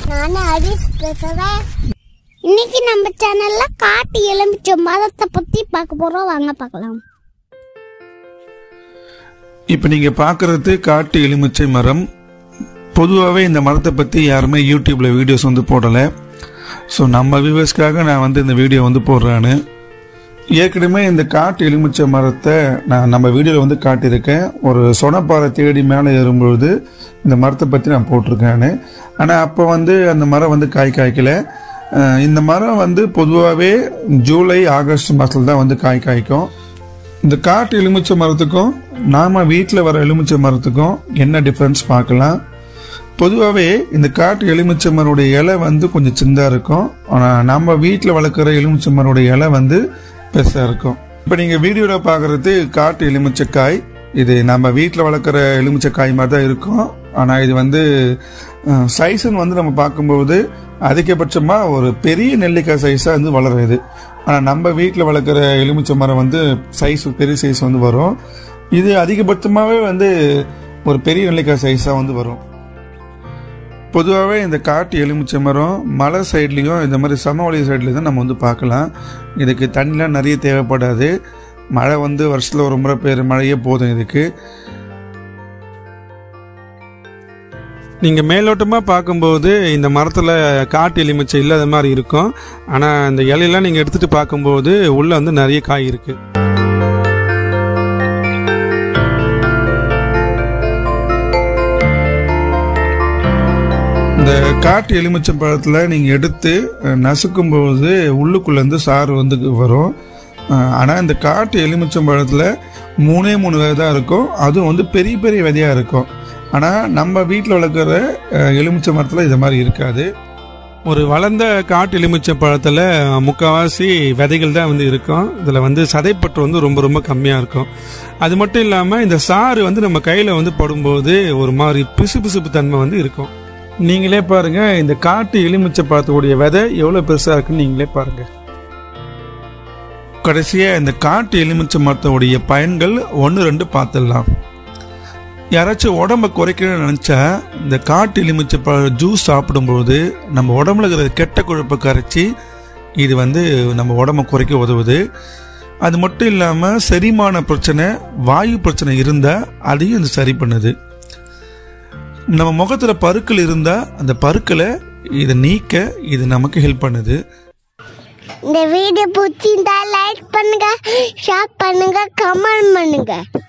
நான் ஹரிஷ் பேசுறேன் இன்னைக்கு நம்ம சேனல்ல காட்டு எலுமிச்சை மரத்தை பத்தி பார்க்க போறோம் வாங்க பார்க்கலாம் இப்போ நீங்கள் பார்க்குறது காட்டு எலுமிச்சை மரம் பொதுவாகவே இந்த மரத்தை பற்றி யாருமே யூடியூப்பில் வீடியோஸ் வந்து போடலை ஸோ நம்ம வியூவர்ஸ்க்காக நான் வந்து இந்த வீடியோ வந்து போடுறேன்னு ஏற்கனவே இந்த காட்டு எலுமிச்சை மரத்தை நான் நம்ம வீடியோவில் வந்து காட்டியிருக்கேன் ஒரு சொனப்பாறை தேடி மேலே ஏறும்பொழுது இந்த மரத்தை பற்றி நான் போட்டிருக்கேன்னு ஆனால் அப்போ வந்து அந்த மரம் வந்து காய் காய்க்கல அஹ் இந்த மரம் வந்து பொதுவாகவே ஜூலை ஆகஸ்ட் மாதத்தில் தான் வந்து காய் காய்க்கும் இந்த காட்டு எலுமிச்சை மரத்துக்கும் நாம வீட்டில் வர எலுமிச்சை மரத்துக்கும் என்ன டிஃப்ரென்ஸ் பார்க்கலாம் பொதுவாகவே இந்த காட்டு எலுமிச்சை மரோடைய இலை வந்து கொஞ்சம் சின்னதாக இருக்கும் ஆனால் நம்ம வீட்டில் வளர்க்குற எலுமிச்சை மரோடைய இலை வந்து பெருசாக இருக்கும் இப்போ நீங்கள் வீடியோவில் பார்க்குறது காட்டு எலுமிச்சைக்காய் இது நம்ம வீட்டில் வளர்க்குற எலுமிச்சைக்காய் மாதிரி தான் இருக்கும் ஆனால் இது வந்து சைஸ்ன்னு வந்து நம்ம பார்க்கும்போது அதிகபட்சமாக ஒரு பெரிய நெல்லிக்காய் சைஸாக வந்து வளருது ஆனால் நம்ம வீட்டில் வளர்க்குற எலுமிச்சை மரம் வந்து சைஸ் பெரிய சைஸ் வந்து வரும் இது அதிகபட்சமாகவே வந்து ஒரு பெரிய நெல்லிக்காய் சைஸாக வந்து வரும் பொதுவாகவே இந்த காட்டு எலுமிச்சை மரம் மலை சைட்லேயும் இந்த மாதிரி சமவெளி சைட்லேயும் தான் நம்ம வந்து பார்க்கலாம் இதுக்கு தண்ணிலாம் நிறைய தேவைப்படாது மழை வந்து வருஷத்தில் ஒரு முறை பெய்யுற மழையே போதும் இதுக்கு நீங்கள் மேலோட்டமாக பார்க்கும்போது இந்த மரத்தில் காட்டு எலுமிச்சை இல்லாத மாதிரி இருக்கும் ஆனால் இந்த இலையெல்லாம் நீங்கள் எடுத்துகிட்டு பார்க்கும்போது உள்ளே வந்து நிறைய காய் இருக்குது இந்த காட்டு எலுமிச்சை பழத்தில் நீங்கள் எடுத்து அஹ், நசுக்கும்போது உள்ளுக்குள்ளேருந்து சாறு வந்து வரும் ஆனால் இந்த காட்டு எலுமிச்சம் பழத்தில் மூணே மூணு விதை தான் இருக்கும் அதுவும் வந்து பெரிய பெரிய விதையாக இருக்கும் ஆனால் நம்ம வீட்டில் வளர்க்குற அஹ், எலுமிச்சை மரத்தில் இது மாதிரி இருக்காது ஒரு வளர்ந்த காட்டு எலுமிச்சை பழத்தில் முக்கால்வாசி விதைகள் தான் வந்து இருக்கும் இதில் வந்து சதைப்பற்று வந்து ரொம்ப ரொம்ப கம்மியாக இருக்கும் அது மட்டும் இல்லாமல் இந்த சாறு வந்து நம்ம கையில் வந்து படும்போது ஒரு மாதிரி பிசு பிசுப்பு தன்மை வந்து இருக்கும் நீங்களே பாருங்க இந்த காட்டு எலுமிச்சை பழத்துடைய விதை எவ்வளோ பெருசாக இருக்குன்னு நீங்களே பாருங்க கடைசியாக இந்த காட்டு எலுமிச்சை மரத்தோடைய பயன்கள் ஒன்று ரெண்டு பார்த்துடலாம் யாராச்சும் உடம்ப குறைக்கணும்னு நினச்சா இந்த காட்டு எலுமிச்சை பழ ஜூஸ் சாப்பிடும்போது நம்ம உடம்புல இருக்கிற கெட்ட கொழுப்பை கரைச்சி இது வந்து நம்ம உடம்ப குறைக்க உதவுது அது மட்டும் இல்லாமல் செரிமான பிரச்சனை வாயு பிரச்சனை இருந்தால் அதையும் இது சரி பண்ணுது நம்ம முகத்தில் பருக்கள் இருந்தால் அந்த பருக்களை இதை நீக்க இது நமக்கு ஹெல்ப் பண்ணுது இந்த வீடியோ பிடிச்சிருந்தா லைக் பண்ணுங்க ஷேர் பண்ணுங்க கமெண்ட் பண்ணுங்க